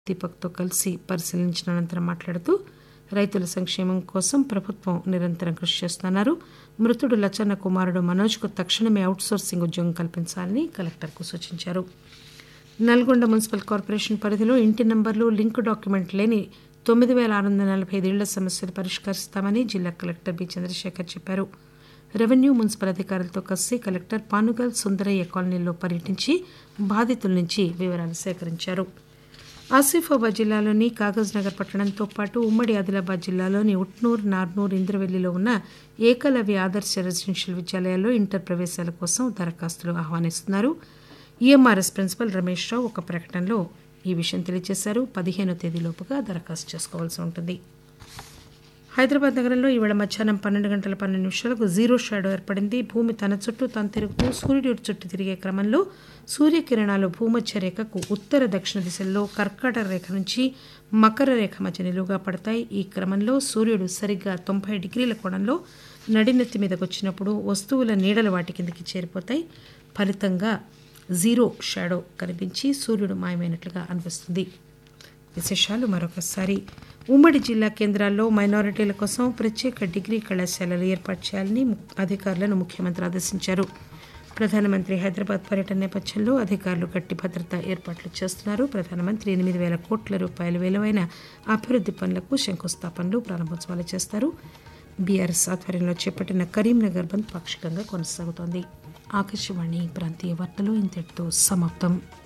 దీపక్తో కలిసి పరిశీలించిన అనంతరం మాట్లాడుతూ రైతుల సంక్షేమం కోసం ప్రభుత్వం నిరంతరం కృషి చేస్తున్నారు మృతుడు లచ్చన్న కుమారుడు మనోజ్కు తక్షణమే అవుట్సోర్సింగ్ ఉద్యోగం కల్పించాలని కలెక్టర్కు సూచించారు నల్గొండ మున్సిపల్ కార్పొరేషన్ పరిధిలో ఇంటి నంబర్లు లింక్ డాక్యుమెంట్ లేని తొమ్మిది వేల ఆరు వందల నలభై ఐదు ఇళ్ల సమస్యలు పరిష్కరిస్తామని జిల్లా కలెక్టర్ బి చంద్రశేఖర్ చెప్పారు రెవెన్యూ మున్సిపల్ అధికారులతో కలిసి కలెక్టర్ పానుగల్ సుందరయ్య కాలనీలో పర్యటించి బాధితుల నుంచి వివరాలు సేకరించారు ఆసిఫాబాద్ జిల్లాలోని కాగజ్ నగర్ పట్టణంతో పాటు ఉమ్మడి ఆదిలాబాద్ జిల్లాలోని ఉట్నూర్ నార్నూర్ ఇంద్రవెల్లిలో ఉన్న ఏకలవ్య ఆదర్శ రెసిడెన్షియల్ విద్యాలయాల్లో ఇంటర్ ప్రవేశాల కోసం దరఖాస్తులు ఆహ్వానిస్తున్నారు ఈఎంఆర్ఎస్ ప్రిన్సిపల్ రమేష్ రావు ఒక ప్రకటనలో ఈ విషయం తెలియజేశారు పదిహేనో తేదీలోపుగా దరఖాస్తు చేసుకోవాల్సి ఉంటుంది హైదరాబాద్ నగరంలో ఈవేళ మధ్యాహ్నం పన్నెండు గంటల పన్నెండు నిమిషాలకు జీరో షాడో ఏర్పడింది భూమి తన చుట్టూ తాను తిరుగుతూ సూర్యుడి చుట్టూ తిరిగే క్రమంలో సూర్యకిరణాలు భూమధ్య రేఖకు ఉత్తర దక్షిణ దిశల్లో కర్కాటక రేఖ నుంచి మకర రేఖ మధ్య నిలువుగా పడతాయి ఈ క్రమంలో సూర్యుడు సరిగ్గా తొంభై డిగ్రీల కోణంలో నడినెత్తి మీదకు వచ్చినప్పుడు వస్తువుల నీడలు వాటి కిందకి చేరిపోతాయి ఫలితంగా జీరో షాడో కనిపించి సూర్యుడు మాయమైనట్లుగా అనిపిస్తుంది విశేషాలు మరొకసారి ఉమ్మడి జిల్లా కేంద్రాల్లో మైనారిటీల కోసం ప్రత్యేక డిగ్రీ కళాశాలలు ఏర్పాటు చేయాలని అధికారులను ముఖ్యమంత్రి ఆదేశించారు ప్రధానమంత్రి హైదరాబాద్ పర్యటన నేపథ్యంలో అధికారులు గట్టి భద్రత ఏర్పాట్లు చేస్తున్నారు ప్రధానమంత్రి ఎనిమిది వేల కోట్ల రూపాయల విలువైన అభివృద్ది పనులకు శంకుస్థాపనలు ప్రారంభోత్సవాలు చేస్తారు బీఆర్ఎస్ ఆధ్వర్యంలో చేపట్టిన కరీంనగర్ బంద్ పాక్షికంగా కొనసాగుతోంది ఆకాశవాణి ప్రాంతీయ వార్తలు ఇంతటితో సమాప్తం